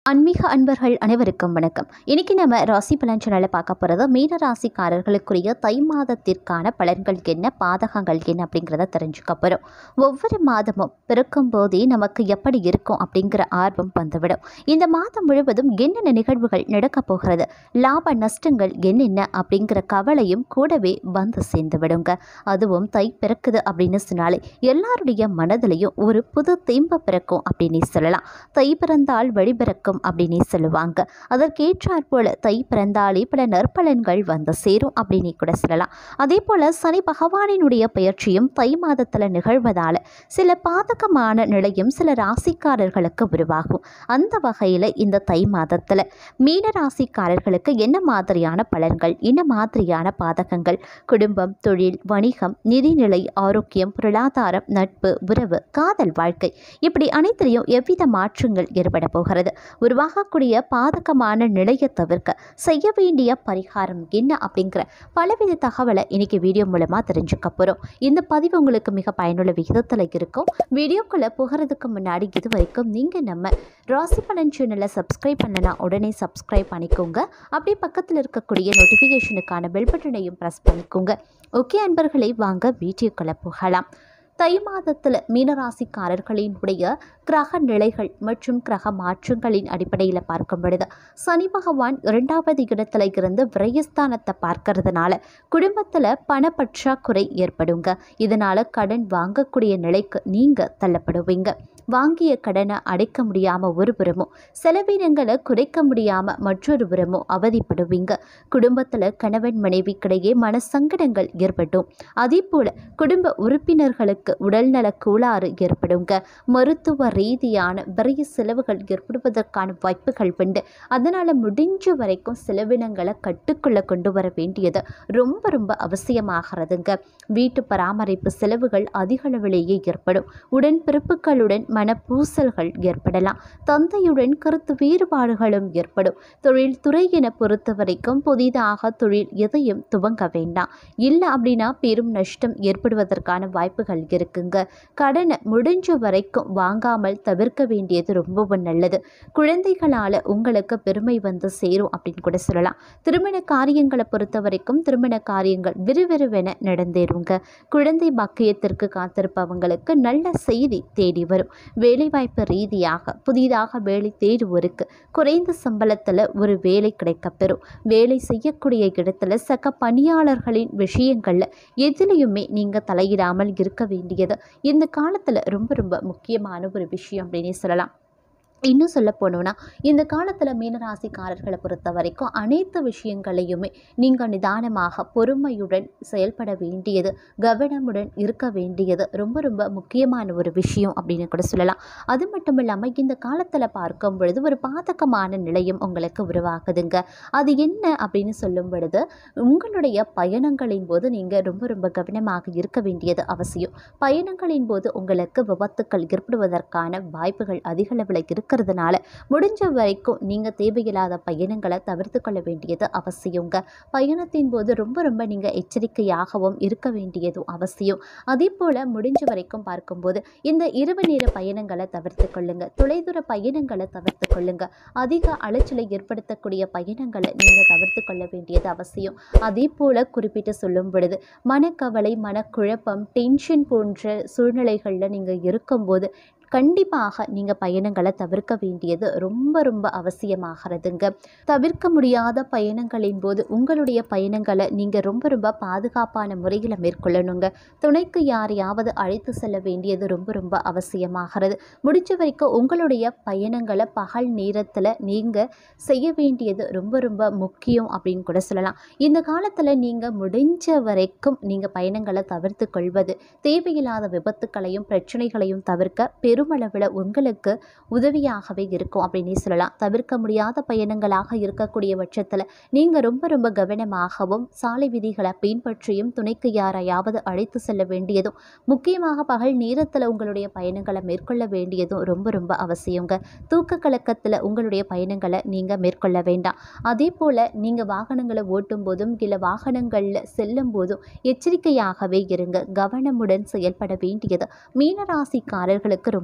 ஆன்மீக அன்பர்கள் அனைவருக்கும் வணக்கம் இன்னைக்கு நம்ம ராசி பலன் சேனலில் பார்க்க போகிறது மீன ராசிக்காரர்களுக்குரிய தை மாதத்திற்கான பலன்கள் என்ன பாதகங்கள் என்ன அப்படிங்கிறத தெரிஞ்சுக்க போகிறோம் ஒவ்வொரு மாதமும் பிறக்கும் போதே நமக்கு எப்படி இருக்கும் அப்படிங்கிற ஆர்வம் வந்துவிடும் இந்த மாதம் முழுவதும் என்னென்ன நிகழ்வுகள் நடக்கப் போகிறது லாப நஷ்டங்கள் என்னென்ன அப்படிங்கிற கவலையும் கூடவே வந்து சேர்ந்து விடுங்க அதுவும் தை பிறக்குது அப்படின்னு சொன்னாலே எல்லாருடைய மனதிலையும் ஒரு புது தெம்பு பிறக்கும் அப்படின்னு சொல்லலாம் தை பிறந்தால் வழி பிறக்கும் அப்படின்னே சொல்லுவாங்க அதற்கேற்றாற் போல தை பிறந்தாலே பல நற்பலன்கள் வந்து சேரும் அப்படின்னே கூட சொல்லலாம் அதே போல் சனி பகவானினுடைய பயிற்சியும் தை மாதத்தில் நிகழ்வதால் சில பாதகமான நிலையும் சில ராசிக்காரர்களுக்கு உருவாகும் அந்த வகையில் இந்த தை மாதத்தில் மீன ராசிக்காரர்களுக்கு என்ன மாதிரியான பலன்கள் என்ன மாதிரியான பாதகங்கள் குடும்பம் தொழில் வணிகம் நிதிநிலை ஆரோக்கியம் பொருளாதாரம் நட்பு உறவு காதல் வாழ்க்கை இப்படி அனைத்திலையும் எவ்வித மாற்றங்கள் ஏற்பட போகிறது உருவாகக்கூடிய பாதகமான நிலையை தவிர்க்க செய்ய வேண்டிய பரிகாரம் என்ன அப்படிங்கிற பலவித தகவலை இன்னைக்கு வீடியோ மூலமாக தெரிஞ்சுக்க போகிறோம் இந்த பதிவு உங்களுக்கு மிக பயனுள்ள விகிதத்தில் இருக்கும் வீடியோக்குள்ளே போகிறதுக்கு முன்னாடி இது வரைக்கும் நீங்கள் நம்ம ராசி பலன் சேனலை சப்ஸ்கிரைப் பண்ணனா உடனே சப்ஸ்கிரைப் பண்ணிக்கோங்க அப்படியே பக்கத்தில் இருக்கக்கூடிய நோட்டிஃபிகேஷனுக்கான பெல் பட்டனையும் ப்ரெஸ் பண்ணிக்கோங்க ஓகே அன்பர்களை வாங்க வீடியோக்குள்ளே போகலாம் தை மாதத்தில் மீனராசிக்காரர்களினுடைய கிரக நிலைகள் மற்றும் கிரக மாற்றங்களின் அடிப்படையில் பார்க்கும் பொழுது சனி பகவான் இரண்டாவது இடத்துல இருந்து விரயஸ்தானத்தை பார்க்கறதுனால குடும்பத்தில் பணப்பற்றாக்குறை ஏற்படுங்க இதனால் கடன் வாங்கக்கூடிய நிலைக்கு நீங்கள் தள்ளப்படுவீங்க வாங்கிய கடனை அடைக்க முடியாமல் ஒரு புறமும் செலவினங்களை குறைக்க முடியாமல் மற்றொரு புறமும் அவதிப்படுவீங்க குடும்பத்தில் கணவன் மனைவிக்கிடையே மனசங்கடங்கள் ஏற்படும் அதே போல் குடும்ப உறுப்பினர்களுக்கு உடல்நல கோளாறு ஏற்படுங்க மருத்துவ ரீதியான விரைய செலவுகள் ஏற்படுவதற்கான வாய்ப்புகள் உண்டு அதனால் முடிஞ்ச வரைக்கும் செலவினங்களை கட்டுக்குள்ளே கொண்டு வர வேண்டியது ரொம்ப ரொம்ப அவசியமாகிறதுங்க வீட்டு பராமரிப்பு செலவுகள் அதிக அளவிலேயே ஏற்படும் உடன்பிறப்புகளுடன் மனப்பூசல்கள் ஏற்படலாம் தந்தையுடன் கருத்து வேறுபாடுகளும் ஏற்படும் தொழில் துறையினை பொறுத்த வரைக்கும் புதிதாக தொழில் எதையும் துவங்க வேண்டாம் இல்லை அப்படின்னா பெரும் நஷ்டம் ஏற்படுவதற்கான வாய்ப்புகள் இருக்குங்க கடனை முடிஞ்ச வரைக்கும் வாங்காமல் தவிர்க்க வேண்டியது ரொம்பவும் நல்லது குழந்தைகளால் உங்களுக்கு பெருமை வந்து சேரும் அப்படின்னு கூட சொல்லலாம் திருமண காரியங்களை பொறுத்த வரைக்கும் திருமண காரியங்கள் விறுவிறுவென நடந்தேறுங்க குழந்தை பாக்கியத்திற்கு காத்திருப்பவங்களுக்கு நல்ல செய்தி தேடி வரும் வேலைவாய்ப்பு ரீதியாக புதிதாக வேலை தேடுவோருக்கு குறைந்த சம்பளத்தில் ஒரு வேலை கிடைக்கப்பெறும் வேலை செய்யக்கூடிய இடத்துல சக பணியாளர்களின் விஷயங்களில் எதுலேயுமே நீங்கள் தலையிடாமல் இருக்க வேண்டியது இந்த காலத்தில் ரொம்ப ரொம்ப முக்கியமான ஒரு விஷயம் அப்படின்னே சொல்லலாம் இன்னும் சொல்ல போனோம்னா இந்த காலத்தில் மீனராசிக்காரர்களை பொறுத்த வரைக்கும் அனைத்து விஷயங்களையுமே நீங்கள் நிதானமாக பொறுமையுடன் செயல்பட வேண்டியது கவனமுடன் இருக்க வேண்டியது ரொம்ப ரொம்ப முக்கியமான ஒரு விஷயம் அப்படின்னு கூட சொல்லலாம் அது மட்டும் இல்லாமல் இந்த காலத்தில் பார்க்கும் பொழுது ஒரு பாதகமான நிலையும் உங்களுக்கு உருவாகுதுங்க அது என்ன அப்படின்னு சொல்லும் பொழுது உங்களுடைய பயணங்களின் போது நீங்கள் ரொம்ப ரொம்ப கவனமாக இருக்க வேண்டியது அவசியம் பயணங்களின் போது உங்களுக்கு விபத்துக்கள் ஏற்படுவதற்கான வாய்ப்புகள் அதிக அளவில் இருக்கிறதுனால முடிஞ்ச வரைக்கும் நீங்கள் தேவையில்லாத பயணங்களை தவிர்த்து கொள்ள வேண்டியது அவசியங்க பயணத்தின் போது ரொம்ப ரொம்ப நீங்கள் எச்சரிக்கையாகவும் இருக்க வேண்டியதும் அவசியம் அதே போல் முடிஞ்ச வரைக்கும் பார்க்கும்போது இந்த இரவு நேர பயணங்களை தவிர்த்து கொள்ளுங்க தொலைதூர பயணங்களை தவிர்த்து கொள்ளுங்க அதிக அலைச்சலை ஏற்படுத்தக்கூடிய பயணங்களை நீங்கள் தவிர்த்து கொள்ள வேண்டியது அவசியம் அதே போல் குறிப்பிட்டு சொல்லும் பொழுது மனக்கவலை மனக்குழப்பம் டென்ஷன் போன்ற சூழ்நிலைகளில் நீங்கள் இருக்கும்போது கண்டிப்பாக நீங்கள் பயணங்களை தவிர்க்க வேண்டியது ரொம்ப ரொம்ப அவசியமாகிறதுங்க தவிர்க்க முடியாத பயணங்களின் போது உங்களுடைய பயணங்களை நீங்கள் ரொம்ப ரொம்ப பாதுகாப்பான முறையில் மேற்கொள்ளணுங்க துணைக்கு யாரையாவது அழைத்து செல்ல வேண்டியது ரொம்ப ரொம்ப அவசியமாகிறது முடிஞ்ச வரைக்கும் உங்களுடைய பயணங்களை பகல் நேரத்தில் நீங்கள் செய்ய வேண்டியது ரொம்ப ரொம்ப முக்கியம் அப்படின்னு கூட சொல்லலாம் இந்த காலத்தில் நீங்கள் முடிஞ்ச வரைக்கும் நீங்கள் பயணங்களை தவிர்த்து கொள்வது தேவையில்லாத விபத்துக்களையும் பிரச்சனைகளையும் தவிர்க்க பெருமளவில் உங்களுக்கு உதவியாகவே இருக்கும் அப்படின்னே சொல்லலாம் தவிர்க்க முடியாத பயணங்களாக இருக்கக்கூடிய பட்சத்தில் நீங்கள் ரொம்ப ரொம்ப கவனமாகவும் சாலை விதிகளை பின்பற்றியும் துணைக்கு யாரையாவது அழைத்து செல்ல வேண்டியதும் முக்கியமாக பகல் நேரத்தில் உங்களுடைய பயணங்களை மேற்கொள்ள வேண்டியதும் ரொம்ப ரொம்ப அவசியங்க தூக்க கலக்கத்தில் உங்களுடைய பயணங்களை நீங்கள் மேற்கொள்ள வேண்டாம் அதே போல் நீங்கள் வாகனங்களை ஓட்டும் போதும் இல்லை வாகனங்களில் செல்லும் போதும் எச்சரிக்கையாகவே இருங்க கவனமுடன் செயல்பட வேண்டியது மீனராசிக்காரர்களுக்கு ரொம்ப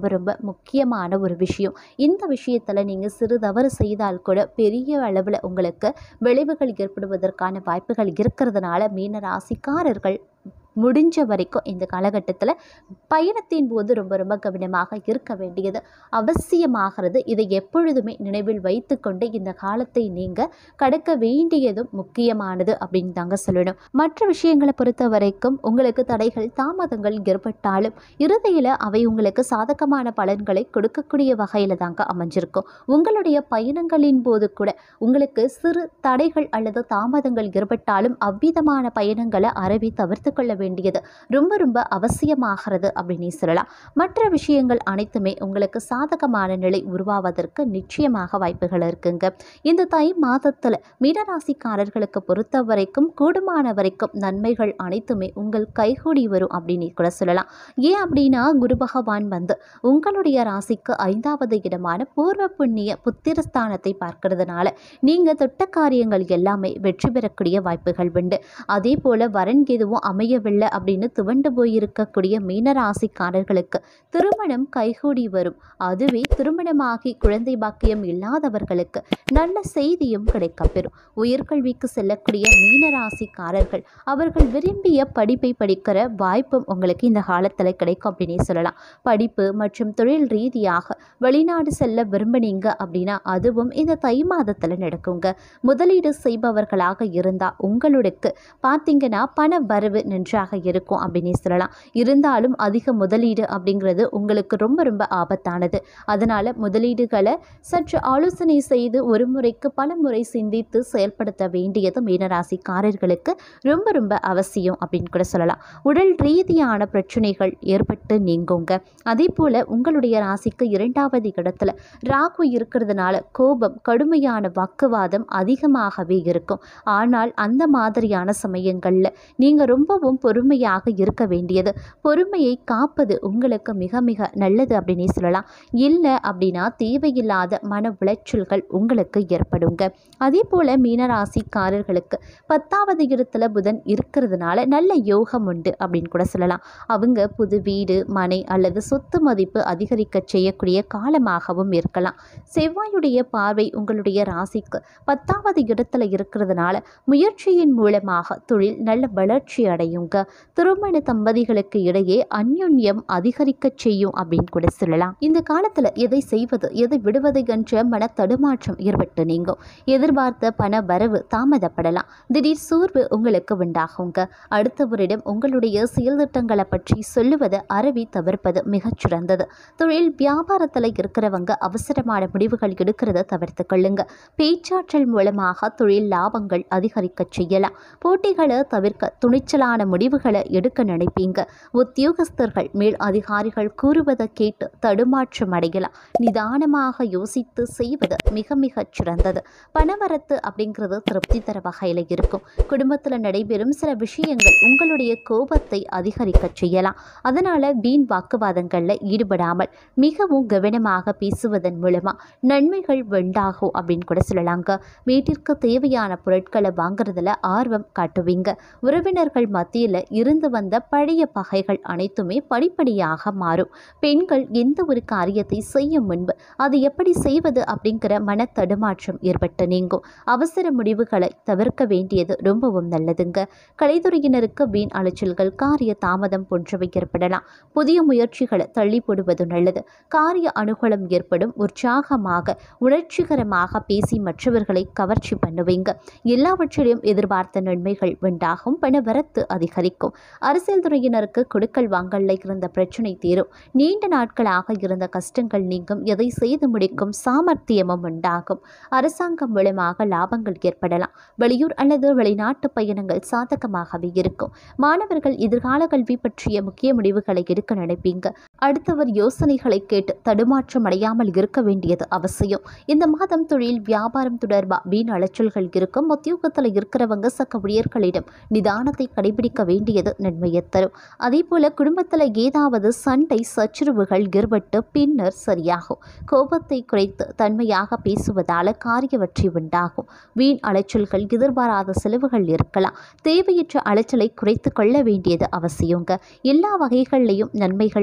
ரொம்ப ரொம்ப முக்கியமான ஒரு விஷயம் இந்த விஷயத்தில் நீங்கள் சிறு தவறு செய்தால் கூட பெரிய அளவில் உங்களுக்கு விளைவுகள் ஏற்படுவதற்கான வாய்ப்புகள் இருக்கிறதுனால மீன ராசிக்காரர்கள் முடிஞ்ச வரைக்கும் இந்த காலகட்டத்தில் பயணத்தின் போது ரொம்ப ரொம்ப கவனமாக இருக்க வேண்டியது அவசியமாகிறது இதை எப்பொழுதுமே நினைவில் வைத்துக்கொண்டு இந்த காலத்தை நீங்கள் கடக்க வேண்டியதும் முக்கியமானது அப்படின்னு தாங்க சொல்லணும் மற்ற விஷயங்களை பொறுத்த வரைக்கும் உங்களுக்கு தடைகள் தாமதங்கள் ஏற்பட்டாலும் இறுதியில் அவை உங்களுக்கு சாதகமான பலன்களை கொடுக்கக்கூடிய வகையில் தாங்க அமைஞ்சிருக்கும் உங்களுடைய பயணங்களின் போது கூட உங்களுக்கு சிறு தடைகள் அல்லது தாமதங்கள் ஏற்பட்டாலும் அவ்விதமான பயணங்களை அறவே தவிர்த்து கொள்ள வேண்டியது ரொம்ப ரொம்ப அவசியமாகிறது அப்படின்னு சொல்லலாம் மற்ற விஷயங்கள் அனைத்துமே உங்களுக்கு சாதகமான நிலை உருவாவதற்கு நிச்சயமாக வாய்ப்புகள் இருக்குங்க இந்த தை மாதத்தில் மீனராசிக்காரர்களுக்கு பொறுத்த வரைக்கும் கூடுமான வரைக்கும் நன்மைகள் அனைத்துமே உங்கள் கைகூடி வரும் அப்படின்னு கூட சொல்லலாம் ஏன் அப்படின்னா குரு பகவான் வந்து உங்களுடைய ராசிக்கு ஐந்தாவது இடமான பூர்வ புண்ணிய புத்திரஸ்தானத்தை பார்க்கறதுனால நீங்கள் தொட்ட காரியங்கள் எல்லாமே வெற்றி பெறக்கூடிய வாய்ப்புகள் உண்டு அதே போல் வரன் எதுவும் அமையவில்லை அப்படின்னு துவண்டு போயிருக்கக்கூடிய மீனராசிக்காரர்களுக்கு திருமணம் கைகூடி வரும் அதுவே திருமணமாகி குழந்தை பாக்கியம் இல்லாதவர்களுக்கு நல்ல செய்தியும் கிடைக்கப்பெறும் உயர்கல்விக்கு செல்லக்கூடிய மீனராசிக்காரர்கள் அவர்கள் விரும்பிய படிப்பை படிக்கிற வாய்ப்பும் உங்களுக்கு இந்த காலத்தில் கிடைக்கும் அப்படின்னே சொல்லலாம் படிப்பு மற்றும் தொழில் ரீதியாக வெளிநாடு செல்ல விரும்பினீங்க அப்படின்னா அதுவும் இந்த தை மாதத்தில் நடக்குங்க முதலீடு செய்பவர்களாக இருந்தால் உங்களுக்கு பார்த்தீங்கன்னா பண வரவு நன்றாக இருக்கும் அப்படின்னே சொல்லலாம் இருந்தாலும் அதிக முதலீடு அப்படிங்கிறது உங்களுக்கு ரொம்ப ரொம்ப ஆபத்தானது அதனால் முதலீடுகளை சற்று ஆலோசனை செய்து ஒரு முறைக்கு பல முறை சிந்தித்து செயல்படுத்த வேண்டியது மீனராசிக்காரர்களுக்கு ரொம்ப ரொம்ப அவசியம் அப்படின்னு கூட சொல்லலாம் உடல் ரீதியான பிரச்சனைகள் ஏற்பட்டு நீங்குங்க அதே போல் உங்களுடைய ராசிக்கு இரண்டாவது இடத்துல ராகு இருக்கிறதுனால கோபம் கடுமையான வாக்குவாதம் அதிகமாகவே இருக்கும் ஆனால் அந்த மாதிரியான சமயங்களில் நீங்கள் ரொம்பவும் பொறுமையாக இருக்க வேண்டியது பொறுமையை காப்பது உங்களுக்கு மிக மிக நல்லது அப்படின்னே சொல்லலாம் இல்லை அப்படின்னா தேவையில்லாத மன உளைச்சல்கள் உங்களுக்கு ஏற்படுங்க அதே போல் மீனராசிக்காரர்களுக்கு பத்தாவது இடத்துல புதன் இருக்கிறதுனால நல்ல யோகம் உண்டு அப்படின்னு கூட சொல்லலாம் அவங்க புது வீடு மனை அல்லது சொத்து மதிப்பு அதிகரிக்க செய்யக்கூடிய காலமாகவும் இருக்கலாம் செவ்வாயுடைய பார்வை உங்களுடைய ராசிக்கு பத்தாவது இடத்துல இருக்கிறதுனால முயற்சியின் மூலமாக தொழில் நல்ல வளர்ச்சி அடையுங்க திருமண தம்பதிகளுக்கு இடையே அந்யோன்யம் அதிகரிக்க செய்யும் அப்படின்னு கூட சொல்லலாம் இந்த காலத்தில் எதை செய்வது எதை விடுவது என்ற மன தடுமாற்றம் ஏற்பட்டு நீங்கும் எதிர்பார்த்த பண வரவு தாமதப்படலாம் திடீர் சோர்வு உங்களுக்கு உண்டாகுங்க அடுத்தவரிடம் உங்களுடைய செயல் திட்டங்களை பற்றி சொல்லுவதை அறவி தவிர்ப்பது மிகச்சிறந்தது தொழில் வியாபாரத்தில் இருக்கிறவங்க அவசரமான முடிவுகள் எடுக்கிறத தவிர்த்து கொள்ளுங்க பேச்சாற்றல் மூலமாக தொழில் லாபங்கள் அதிகரிக்க செய்யலாம் போட்டிகளை தவிர்க்க துணிச்சலான முடிவுகளை எடுக்க நினைப்பீங்க உத்தியோகஸ்தர்கள் மேல் அதிகாரிகள் கூறுவதை கேட்டு தடுமாற்றம் அடையலாம் நிதானமாக யோசித்து செய்வது மிக மிகச் சிறந்தது பணவரத்து அப்படிங்கிறது திருப்தி தர வகையில் இருக்கும் குடும்பத்தில் நடைபெறும் சில விஷயங்கள் உங்களுடைய கோபத்தை அதிகரிக்க செய்யலாம் அதனால் வீண் வாக்குவாதங்களில் ஈடுபடாமல் மிகவும் கவனமாக பேசுவதன் மூலமாக நன்மைகள் உண்டாகும் அப்படின்னு கூட சொல்லலாங்க வீட்டிற்கு தேவையான பொருட்களை வாங்குறதுல ஆர்வம் காட்டுவீங்க உறவினர்கள் மத்தியில் இருந்து வந்த பழைய பகைகள் அனைத்துமே படிப்படியாக மாறும் பெண்கள் எந்த ஒரு காரியத்தை செய்யும் முன்பு அது எப்படி செய்வது அப்படிங்கிற மன தடுமாற்றம் ஏற்பட்டு நீங்கும் அவசர முடிவுகளை தவிர்க்க வேண்டியது ரொம்பவும் நல்லதுங்க கலைத்துறையினருக்கு வீண் அலைச்சல்கள் காரிய தாமதம் போன்றவை ஏற்படலாம் புதிய முயற்சிகளை தள்ளி போடுவது நல்லது காரிய அனுகூலம் ஏற்படும் உற்சாகமாக உணர்ச்சிகரமாக பேசி மற்றவர்களை கவர்ச்சி பண்ணுவீங்க எல்லாவற்றிலும் எதிர்பார்த்த நன்மைகள் உண்டாகும் பண வரத்து அதிகரிக்கும் அரசியல் துறையினருக்கு கொடுக்கல் வாங்கல்ல இருந்த பிரச்சனை தீரும் நீண்ட நாட்களாக இருந்த கஷ்டங்கள் நீங்கும் எதை செய்து முடிக்கும் சாமர்த்தியமும் உண்டாகும் அரசாங்கம் மூலமாக லாபங்கள் ஏற்படலாம் வெளியூர் அல்லது வெளிநாட்டு பயணங்கள் சாதகமாகவே இருக்கும் மாணவர்கள் எதிர்கால கல்வி பற்றிய முக்கிய முடிவுகளை எடுக்க நினைப்பீங்க அடுத்தவர் யோசனைகளை கேட்டு தடுமாற்றம் அடையாமல் இருக்க வேண்டியது அவசியம் இந்த மாதம் தொழில் வியாபாரம் தொடர்பாக வீண் அலைச்சல்கள் இருக்கும் உத்தியோகத்தில் இருக்கிறவங்க சக ஊழியர்களிடம் நிதானத்தை கடைபிடிக்க வேண்டியது நன்மையை தரும் அதே போல குடும்பத்தில் ஏதாவது சண்டை சச்சரவுகள் ஏற்பட்டு பின்னர் சரியாகும் கோபத்தை குறைத்து தன்மையாக பேசுவதால் காரிய வெற்றி உண்டாகும் வீண் அலைச்சல்கள் எதிர்பாராத செலவுகள் இருக்கலாம் தேவையற்ற அலைச்சலை குறைத்து கொள்ள வேண்டியது அவசியங்க எல்லா வகைகளிலையும் நன்மைகள் உண்டாக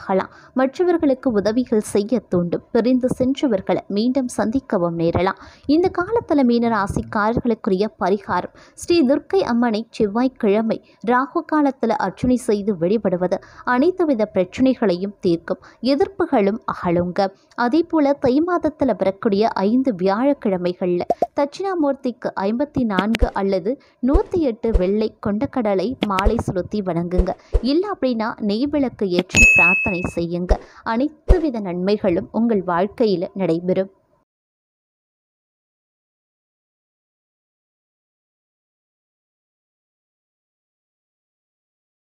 ஆகலாம் மற்றவர்களுக்கு உதவிகள் செய்ய தூண்டும் பிரிந்து சென்றவர்களை மீண்டும் சந்திக்கவும் நேரலாம் இந்த காலத்தில் மீனராசிக்காரர்களுக்குரிய பரிகாரம் ஸ்ரீ துர்க்கை அம்மனை செவ்வாய்க்கிழமை ராகு காலத்தில் அர்ச்சனை செய்து வழிபடுவது அனைத்து வித பிரச்சனைகளையும் தீர்க்கும் எதிர்ப்புகளும் அகலுங்க அதே போல தை மாதத்தில் வரக்கூடிய ஐந்து வியாழக்கிழமைகளில் தட்சிணாமூர்த்திக்கு ஐம்பத்தி நான்கு அல்லது நூற்றி எட்டு வெள்ளை கொண்டக்கடலை மாலை செலுத்தி வணங்குங்க இல்லை அப்படின்னா நெய் விளக்கு ஏற்றி பிரார்த்தனை செய்யுங்க அனைத்து வித நன்மைகளும் உங்கள் வாழ்க்கையில் நடைபெறும்